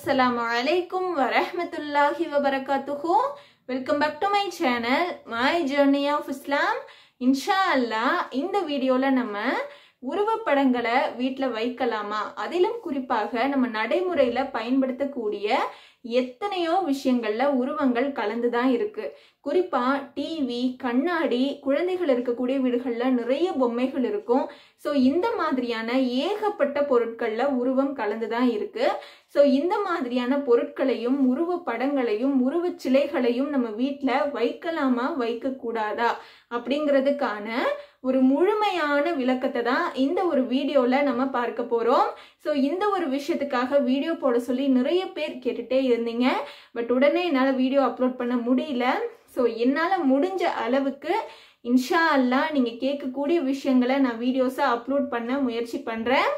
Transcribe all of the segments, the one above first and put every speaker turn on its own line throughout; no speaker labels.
அஸ்ஸலாமு அலைக்கும் வரஹ்மத்துல்லாஹி வபரகாத்துஹு welcome back to my channel my journey of Islam இன்ஷா அல்லாஹ் இந்த வீடியோல நம்ம உருவப்படங்களை வீட்டில் வைக்கலாமா அதிலும் குறிப்பாக நம்ம நடைமுறையில பயன்படுத்தக்கூடிய எத்தனையோ விஷயங்கள்ல உருவங்கள் கலந்து தான் இருக்கு குறிப்பா டிவி கண்ணாடி குழந்தைகள் இருக்கக்கூடிய வீடுகள்ல நிறைய பொம்மைகள் இருக்கும் ஸோ இந்த மாதிரியான ஏகப்பட்ட பொருட்கள்ல உருவம் கலந்து தான் இருக்கு ஸோ இந்த மாதிரியான பொருட்களையும் உருவ படங்களையும் உருவச் சிலைகளையும் நம்ம வீட்டில் வைக்கலாமா வைக்கக்கூடாதா அப்படிங்கிறதுக்கான ஒரு முழுமையான விளக்கத்தை தான் இந்த ஒரு வீடியோவில் நம்ம பார்க்க போகிறோம் ஸோ இந்த ஒரு விஷயத்துக்காக வீடியோ போட சொல்லி நிறைய பேர் கேட்டுட்டே இருந்தீங்க பட் உடனே என்னால் வீடியோ அப்லோட் பண்ண முடியல ஸோ என்னால் முடிஞ்ச அளவுக்கு இன்ஷா அல்லா நீங்கள் கேட்கக்கூடிய விஷயங்களை நான் வீடியோஸை அப்லோட் பண்ண முயற்சி பண்ணுறேன்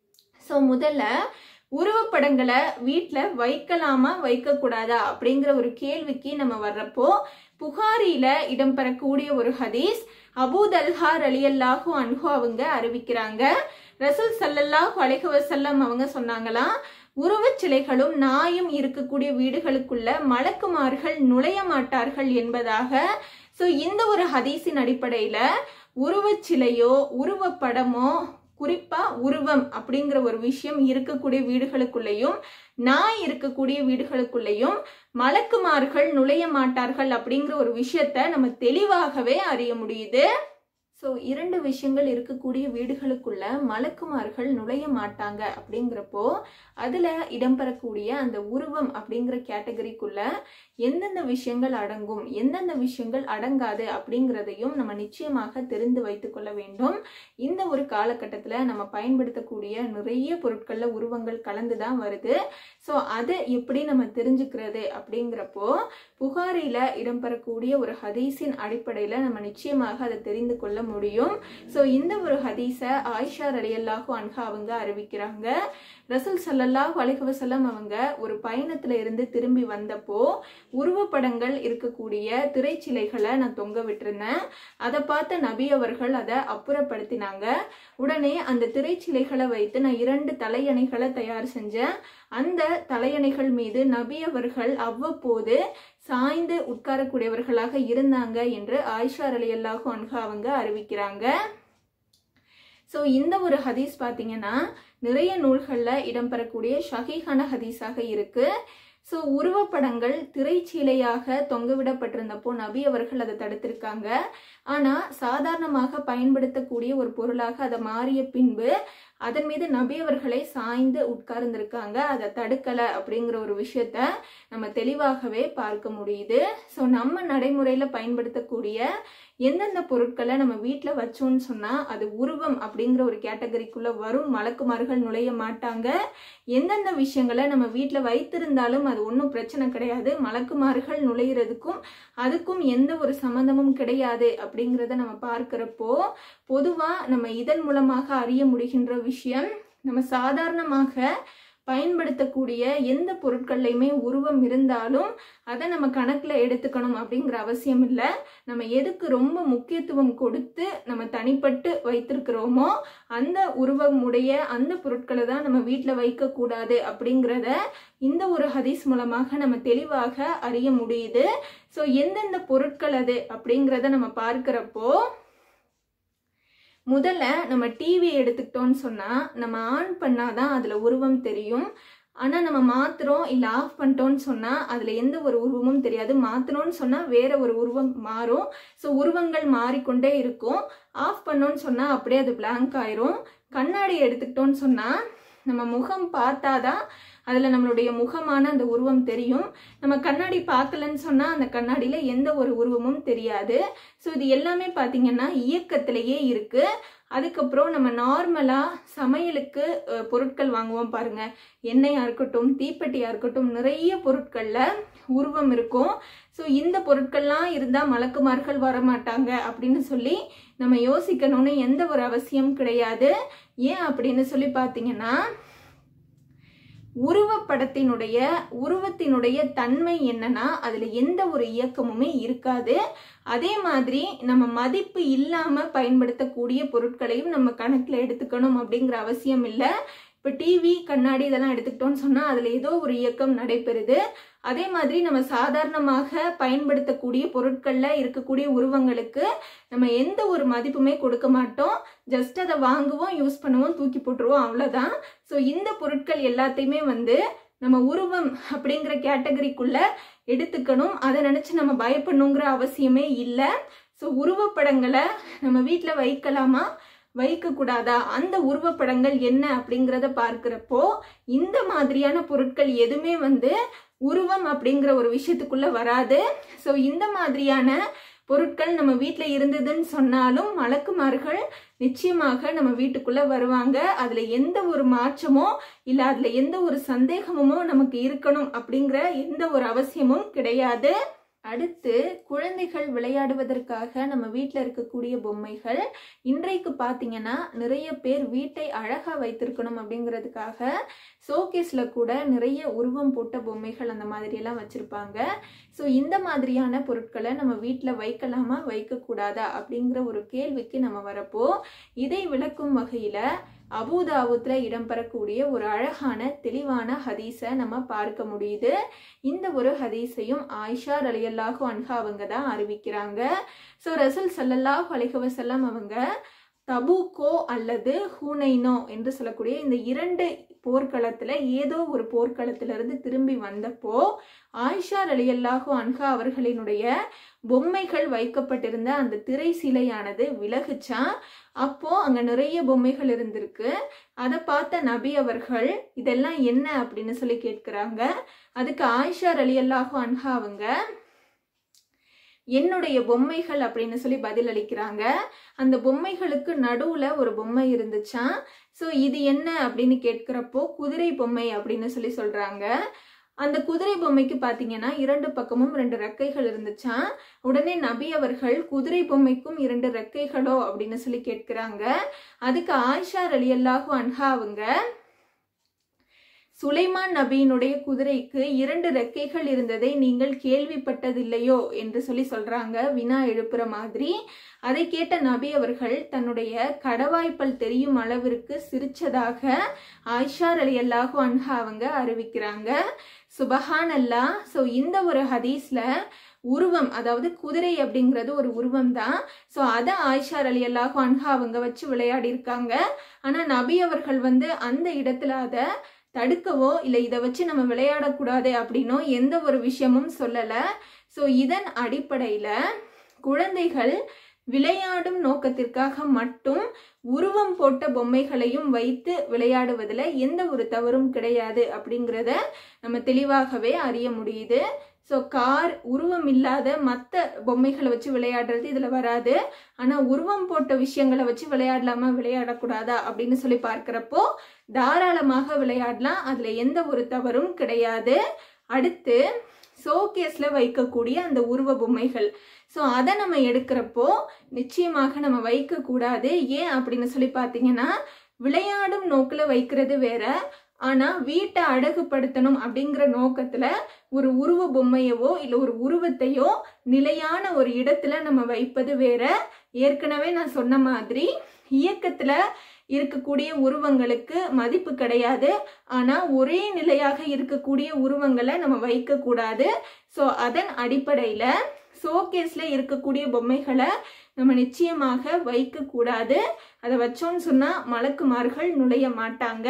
ஸோ முதல்ல உருவப்படங்களை வீட்டில் வைக்கலாமா வைக்கக்கூடாதா அப்படிங்கிற ஒரு கேள்விக்கு நம்ம வர்றப்போ புகாரியில இடம்பெறக்கூடிய ஒரு ஹதீஸ் அபூதல்ஹார் அலி அல்லாஹு அன்ஹு அவங்க அறிவிக்கிறாங்க ரசூல் சல்லல்லாஹு அலைஹி வஸல்லம் அவங்க சொன்னாங்களாம் உருவச் சிலைகளும் நாயும் இருக்கக்கூடிய வீடுகளுக்குள்ள மலக்குமார்கள் நுழைய மாட்டார்கள் என்பதாக ஸோ இந்த ஒரு ஹதீஸின் அடிப்படையில உருவச் சிலையோ உருவப்படமோ குறிப்பா உருவம் அப்படிங்கிற ஒரு விஷயம் இருக்கக்கூடிய வீடுகளுக்குள்ளேயும் நாய் இருக்கக்கூடிய வீடுகளுக்குள்ளேயும் மலக்குமார்கள் நுழைய மாட்டார்கள் அப்படிங்கிற ஒரு விஷயத்த நம்ம தெளிவாகவே அறிய முடியுது ஸோ இரண்டு விஷயங்கள் இருக்கக்கூடிய வீடுகளுக்குள்ள மலக்குமார்கள் நுழைய மாட்டாங்க அப்படிங்கிறப்போ அதில் இடம்பெறக்கூடிய அந்த உருவம் அப்படிங்கிற கேட்டகரிக்குள்ள எந்தெந்த விஷயங்கள் அடங்கும் எந்தெந்த விஷயங்கள் அடங்காது அப்படிங்கிறதையும் நம்ம நிச்சயமாக தெரிந்து வைத்துக்கொள்ள வேண்டும் இந்த ஒரு காலகட்டத்தில் நம்ம பயன்படுத்தக்கூடிய நிறைய பொருட்களில் உருவங்கள் கலந்து தான் வருது ஸோ அதை எப்படி நம்ம தெரிஞ்சுக்கிறது அப்படிங்கிறப்போ புகாரில் இடம்பெறக்கூடிய ஒரு ஹதீஸின் அடிப்படையில் நம்ம நிச்சயமாக அதை தெரிந்து கொள்ள முடியும் ஸோ இந்த ஒரு ஹதீஸை ஆயிஷா ரலியல்லாஹு அன்ஹா அவங்க அறிவிக்கிறாங்க ரசூல் சல்லல்லாஹு அலைஹி வஸல்லம் அவங்க ஒரு பயணத்துல இருந்து திரும்பி வந்தப்போ உருவப்படங்கள் இருக்கக்கூடிய திரைச்சிலைகளை நான் தொங்க விட்டிருந்தேன் அதை பார்த்த நபி அவர்கள் அதை அப்புறப்படுத்தினாங்க உடனே அந்த திரைச்சிலைகளை வைத்து நான் இரண்டு தலையணைகளை தயார் செஞ்சேன் அந்த தலையணைகள் மீது நபி அவர்கள் அவ்வப்போது சாய்ந்து உட்காரக்கூடியவர்களாக இருந்தாங்க என்று ஆயிஷா அலி அல்லாஹு அன்ஹா அவங்க அறிவிக்கிறாங்க ஸோ இந்த ஒரு ஹதீஸ் பார்த்தீங்கன்னா நிறைய நூல்களில் இடம்பெறக்கூடிய ஷஹீஹான ஹதீஸாக இருக்கு ஸோ உருவப்படங்கள் திரைச்சீலையாக தொங்கவிடப்பட்டிருந்தப்போ நபி அவர்கள் அதை தடுத்திருக்காங்க ஆனால் சாதாரணமாக பயன்படுத்தக்கூடிய ஒரு பொருளாக அதை மாறிய பின்பு அதன் மீது நபி அவர்களை சாய்ந்து உட்கார்ந்திருக்காங்க அதை தடுக்கலை அப்படிங்கிற ஒரு விஷயத்த நம்ம தெளிவாகவே பார்க்க முடியுது ஸோ நம்ம நடைமுறையில் பயன்படுத்தக்கூடிய எந்தெந்த பொருட்களை நம்ம வீட்டில் வச்சோம்னு சொன்னால் அது உருவம் அப்படிங்கிற ஒரு கேட்டகரிக்குள்ளே வரும் மலக்குமார்கள் நுழைய மாட்டாங்க எந்தெந்த விஷயங்களை நம்ம வீட்டில் வைத்திருந்தாலும் அது ஒன்றும் பிரச்சனை கிடையாது மலக்குமார்கள் நுழையிறதுக்கும் அதுக்கும் எந்த ஒரு சம்மந்தமும் கிடையாது அப்படிங்கிறத நம்ம பார்க்கிறப்போ பொதுவாக நம்ம இதன் மூலமாக அறிய முடிகின்ற விஷயம் நம்ம சாதாரணமாக பயன்படுத்தக்கூடிய எந்த பொருட்கள்லையுமே உருவம் இருந்தாலும் அதை நம்ம கணக்கில் எடுத்துக்கணும் அப்படிங்கிற அவசியம் இல்லை நம்ம எதுக்கு ரொம்ப முக்கியத்துவம் கொடுத்து நம்ம தனிப்பட்டு வைத்திருக்கிறோமோ அந்த உருவமுடைய அந்த பொருட்களை தான் நம்ம வீட்டில் வைக்கக்கூடாது அப்படிங்கிறத இந்த ஒரு ஹதீஸ் மூலமாக நம்ம தெளிவாக அறிய முடியுது ஸோ எந்தெந்த பொருட்கள் அது அப்படிங்கிறத நம்ம பார்க்கிறப்போ முதல்ல நம்ம டிவி எடுத்துக்கிட்டோம்னு சொன்னால் நம்ம ஆன் பண்ணாதான் அதில் உருவம் தெரியும் ஆனால் நம்ம மாத்துறோம் இல்லை ஆஃப் பண்ணிட்டோம்னு சொன்னால் அதில் எந்த ஒரு உருவமும் தெரியாது மாற்றணும்னு சொன்னால் வேற ஒரு உருவம் மாறும் ஸோ உருவங்கள் மாறிக்கொண்டே இருக்கும் ஆஃப் பண்ணோன்னு சொன்னால் அப்படியே அது பிளாங்க் ஆயிரும் கண்ணாடி எடுத்துக்கிட்டோன்னு சொன்னால் நம்ம முகம் பார்த்தாதான் அதில் நம்மளுடைய முகமான அந்த உருவம் தெரியும் நம்ம கண்ணாடி பார்க்கலன்னு சொன்னால் அந்த கண்ணாடியில் எந்த ஒரு உருவமும் தெரியாது ஸோ இது எல்லாமே பார்த்தீங்கன்னா இயக்கத்திலேயே இருக்குது அதுக்கப்புறம் நம்ம நார்மலாக சமையலுக்கு பொருட்கள் வாங்குவோம் பாருங்க எண்ணெயாக இருக்கட்டும் தீப்பெட்டியாக இருக்கட்டும் நிறைய பொருட்களில் உருவம் இருக்கும் ஸோ இந்த பொருட்கள்லாம் இருந்தால் மலக்குமார்கள் வரமாட்டாங்க அப்படின்னு சொல்லி நம்ம யோசிக்கணும்னு எந்த ஒரு அவசியம் கிடையாது ஏன் அப்படின்னு சொல்லி பார்த்தீங்கன்னா உருவப்படத்தினுடைய உருவத்தினுடைய தன்மை என்னன்னா அதுல எந்த ஒரு இயக்கமுமே இருக்காது அதே மாதிரி நம்ம மதிப்பு இல்லாம பயன்படுத்தக்கூடிய பொருட்களையும் நம்ம கணக்குல எடுத்துக்கணும் அப்படிங்கிற அவசியம் இல்லை இப்போ டிவி கண்ணாடி இதெல்லாம் எடுத்துக்கிட்டோம்னு சொன்னால் அதில் ஏதோ ஒரு இயக்கம் நடைபெறுது அதே மாதிரி நம்ம சாதாரணமாக பயன்படுத்தக்கூடிய பொருட்களில் இருக்கக்கூடிய உருவங்களுக்கு நம்ம எந்த ஒரு மதிப்புமே கொடுக்க மாட்டோம் ஜஸ்ட் அதை வாங்குவோம் யூஸ் பண்ணுவோம் தூக்கி போட்டுருவோம் அவ்வளோதான் ஸோ இந்த பொருட்கள் எல்லாத்தையுமே வந்து நம்ம உருவம் அப்படிங்கிற கேட்டகரிக்குள்ள எடுத்துக்கணும் அதை நினச்சி நம்ம பயப்படணுங்கிற அவசியமே இல்லை ஸோ உருவப்படங்களை நம்ம வீட்டில் வைக்கலாமா வைக்கக்கூடாதா அந்த உருவப்படங்கள் என்ன அப்படிங்கிறத பார்க்கிறப்போ இந்த மாதிரியான பொருட்கள் எதுவுமே வந்து உருவம் அப்படிங்கிற ஒரு விஷயத்துக்குள்ள வராது ஸோ இந்த மாதிரியான பொருட்கள் நம்ம வீட்டில் இருந்ததுன்னு சொன்னாலும் மலக்குமார்கள் நிச்சயமாக நம்ம வீட்டுக்குள்ள வருவாங்க அதுல எந்த ஒரு மாற்றமோ இல்ல அதுல எந்த ஒரு சந்தேகமுமோ நமக்கு இருக்கணும் அப்படிங்கிற எந்த ஒரு அவசியமும் கிடையாது அடுத்து குழந்தைகள் விளையாடுவதற்காக நம்ம வீட்டில் இருக்கக்கூடிய பொம்மைகள் இன்றைக்கு பார்த்தீங்கன்னா நிறைய பேர் வீட்டை அழகாக வைத்திருக்கணும் அப்படிங்கிறதுக்காக ஷோகேஸில் கூட நிறைய உருவம் போட்ட பொம்மைகள் அந்த மாதிரியெல்லாம் வச்சுருப்பாங்க ஸோ இந்த மாதிரியான பொருட்களை நம்ம வீட்டில் வைக்கலாமா வைக்கக்கூடாதா அப்படிங்கிற ஒரு கேள்விக்கு நம்ம வரப்போ இதை விளக்கும் வகையில் அபுதாபுத்தில் இடம்பெறக்கூடிய ஒரு அழகான தெளிவான ஹதீஸை நம்ம பார்க்க முடியுது இந்த ஒரு ஹதீஸையும் ஆயிஷா ரலியல்லாஹு அன்ஹா அவங்க தான் அறிவிக்கிறாங்க ஸோ ரசூல் சல்லல்லாஹு அலைஹி வஸல்லம் அவங்க தபூக்கோ அல்லது ஹூனைனோ என்று சொல்லக்கூடிய இந்த இரண்டு போர்க்களத்தில் ஏதோ ஒரு போர்க்களத்திலிருந்து திரும்பி வந்தப்போ ஆயிஷா ரலியல்லாஹு அன்ஹா அவர்களினுடைய பொம்மைகள் வைக்கப்பட்டிருந்த அந்த திரை சிலையானது விலகுச்சான் அப்போ அங்க நிறைய பொம்மைகள் இருந்திருக்கு அதை பார்த்த நபி அவர்கள் இதெல்லாம் என்ன அப்படின்னு சொல்லி கேட்கிறாங்க அதுக்கு ஆயிஷா ரலியல்லாஹு அன்ஹா அவங்க என்னுடைய பொம்மைகள் அப்படின்னு சொல்லி பதில் அளிக்கிறாங்க அந்த பொம்மைகளுக்கு நடுவுல ஒரு பொம்மை இருந்துச்சான் ஸோ இது என்ன அப்படின்னு கேட்கிறப்போ குதிரை பொம்மை அப்படின்னு சொல்லி சொல்றாங்க அந்த குதிரை பொம்மைக்கு பார்த்தீங்கன்னா இரண்டு பக்கமும் ரெண்டு ரெக்கைகள் இருந்துச்சான் உடனே நபி அவர்கள் குதிரை பொம்மைக்கும் இரண்டு ரெக்கைகளோ அப்படின்னு சொல்லி கேட்கிறாங்க அதுக்கு ஆயிஷா ரலியல்லாஹு அன்ஹா அவங்க சுலைமான் நபியினுடைய குதிரைக்கு இரண்டு ரெக்கைகள் இருந்ததை நீங்கள் கேள்விப்பட்டதில்லையோ என்று சொல்லி சொல்றாங்க வினா எழுப்புற மாதிரி அதை கேட்ட நபி அவர்கள் தன்னுடைய கடவாய்ப்பல் தெரியும் அளவிற்கு சிரிச்சதாக ஆயிஷா அலி அல்லாஹு அன்ஹா அவங்க அறிவிக்கிறாங்க சுபஹான் அல்லா ஸோ இந்த ஒரு ஹதீஸ்ல உருவம் அதாவது குதிரை அப்படிங்கிறது ஒரு உருவம் தான் ஸோ அதை ஆயிஷா அலி அல்லாஹு அன்ஹா அவங்க வச்சு விளையாடி இருக்காங்க ஆனால் நபி அவர்கள் வந்து அந்த இடத்துல அதை தடுக்கவோ இல்லை இதை வச்சு நம்ம விளையாடக்கூடாது அப்படின்னோ எந்த ஒரு விஷயமும் சொல்லலை ஸோ இதன் அடிப்படையில் குழந்தைகள் விளையாடும் நோக்கத்திற்காக மட்டும் உருவம் போட்ட பொம்மைகளையும் வைத்து விளையாடுவதில் எந்த ஒரு தவறும் கிடையாது அப்படிங்கிறத நம்ம தெளிவாகவே அறிய முடியுது ஸோ கார் உருவம் இல்லாத மற்ற பொம்மைகளை வச்சு விளையாடுறது இதில் வராது ஆனால் உருவம் போட்ட விஷயங்களை வச்சு விளையாடலாமா விளையாடக்கூடாதா அப்படின்னு சொல்லி பார்க்குறப்போ தாராளமாக விளையாடலாம் அதில் எந்த ஒரு தவறும் கிடையாது அடுத்து ஷோகேஸில் வைக்கக்கூடிய அந்த உருவ பொம்மைகள் ஸோ அதை நம்ம எடுக்கிறப்போ நிச்சயமாக நம்ம வைக்கக்கூடாது ஏன் அப்படின்னு சொல்லி பார்த்தீங்கன்னா விளையாடும் நோக்கில் வைக்கிறது வேற ஆனால் வீட்டை அழகுபடுத்தணும் அப்படிங்கிற நோக்கத்தில் ஒரு உருவ பொம்மையவோ இல்லை ஒரு உருவத்தையோ நிலையான ஒரு இடத்துல நம்ம வைப்பது வேற ஏற்கனவே நான் சொன்ன மாதிரி இயக்கத்தில் இருக்கக்கூடிய உருவங்களுக்கு மதிப்பு கிடையாது ஆனால் ஒரே நிலையாக இருக்கக்கூடிய உருவங்களை நம்ம வைக்கக்கூடாது ஸோ அதன் அடிப்படையில் ஷோகேஸில் இருக்கக்கூடிய பொம்மைகளை நம்ம நிச்சயமாக வைக்கக்கூடாது அதை வச்சோன்னு சொன்னால் மலக்குமார்கள் நுழைய மாட்டாங்க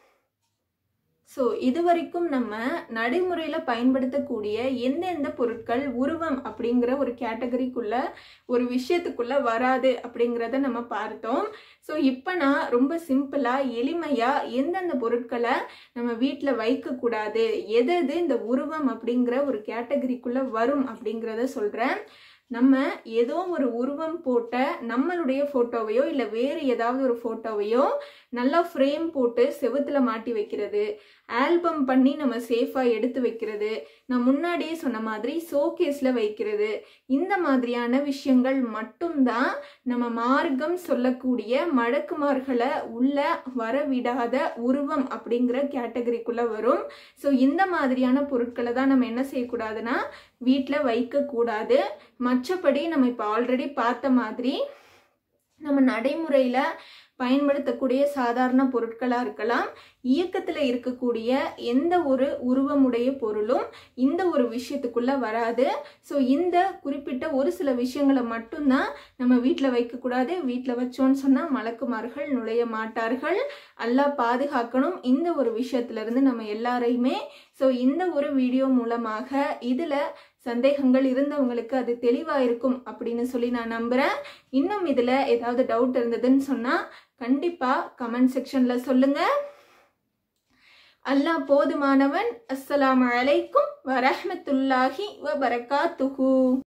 ஸோ இது வரைக்கும் நம்ம நடைமுறையில் பயன்படுத்தக்கூடிய எந்தெந்த பொருட்கள் உருவம் அப்படிங்கிற ஒரு கேட்டகரிக்குள்ள ஒரு விஷயத்துக்குள்ள வராது அப்படிங்கிறத நம்ம பார்த்தோம் ஸோ இப்போ நான் ரொம்ப சிம்பிளாக எளிமையாக எந்தெந்த பொருட்களை நம்ம வீட்டில் வைக்கக்கூடாது எது எது இந்த உருவம் அப்படிங்கிற ஒரு கேட்டகரிக்குள்ளே வரும் அப்படிங்கிறத சொல்கிறேன் நம்ம ஏதோ ஒரு உருவம் போட்ட நம்மளுடைய ஃபோட்டோவையோ இல்லை வேறு ஏதாவது ஒரு ஃபோட்டோவையோ நல்லா ஃப்ரேம் போட்டு செவுத்துல மாட்டி வைக்கிறது ஆல்பம் பண்ணி நம்ம சேஃபாக எடுத்து வைக்கிறது நான் முன்னாடியே சொன்ன மாதிரி ஷோகேஸில் வைக்கிறது இந்த மாதிரியான விஷயங்கள் மட்டும்தான் நம்ம மார்க்கம் சொல்லக்கூடிய மடக்குமார்களை உள்ள வரவிடாத உருவம் அப்படிங்கிற கேட்டகரிக்குள்ளே வரும் ஸோ இந்த மாதிரியான பொருட்களை தான் நம்ம என்ன செய்யக்கூடாதுன்னா வீட்டில் வைக்கக்கூடாது மற்றபடி நம்ம இப்போ ஆல்ரெடி பார்த்த மாதிரி நம்ம நடைமுறையில் பயன்படுத்தக்கூடிய சாதாரண பொருட்களாக இருக்கலாம் இயக்கத்தில் இருக்கக்கூடிய எந்த ஒரு உருவமுடைய பொருளும் இந்த ஒரு விஷயத்துக்குள்ள வராது ஸோ இந்த குறிப்பிட்ட ஒரு சில விஷயங்களை மட்டும்தான் நம்ம வீட்டில் வைக்கக்கூடாது வீட்டில் வச்சோன்னு சொன்னால் மலக்குமார்கள் நுழைய மாட்டார்கள் அல்லாஹ் பாதுகாக்கணும் இந்த ஒரு விஷயத்திலிருந்து நம்ம எல்லாரையுமே ஸோ இந்த ஒரு வீடியோ மூலமாக இதில் சந்தேகங்கள் இருந்தவங்களுக்கு அது தெளிவாக இருக்கும் அப்படின்னு சொல்லி நான் நம்புகிறேன் இன்னும் இதில் ஏதாவது டவுட் இருந்ததுன்னு சொன்னால் கண்டிப்பாக கமெண்ட் செக்ஷனில் சொல்லுங்கள் அல்லாஹ் போதுமானவன் அஸ்ஸலாமு அலைக்கும் வரஹ்மத்துல்லாஹி வபரகாத்துஹு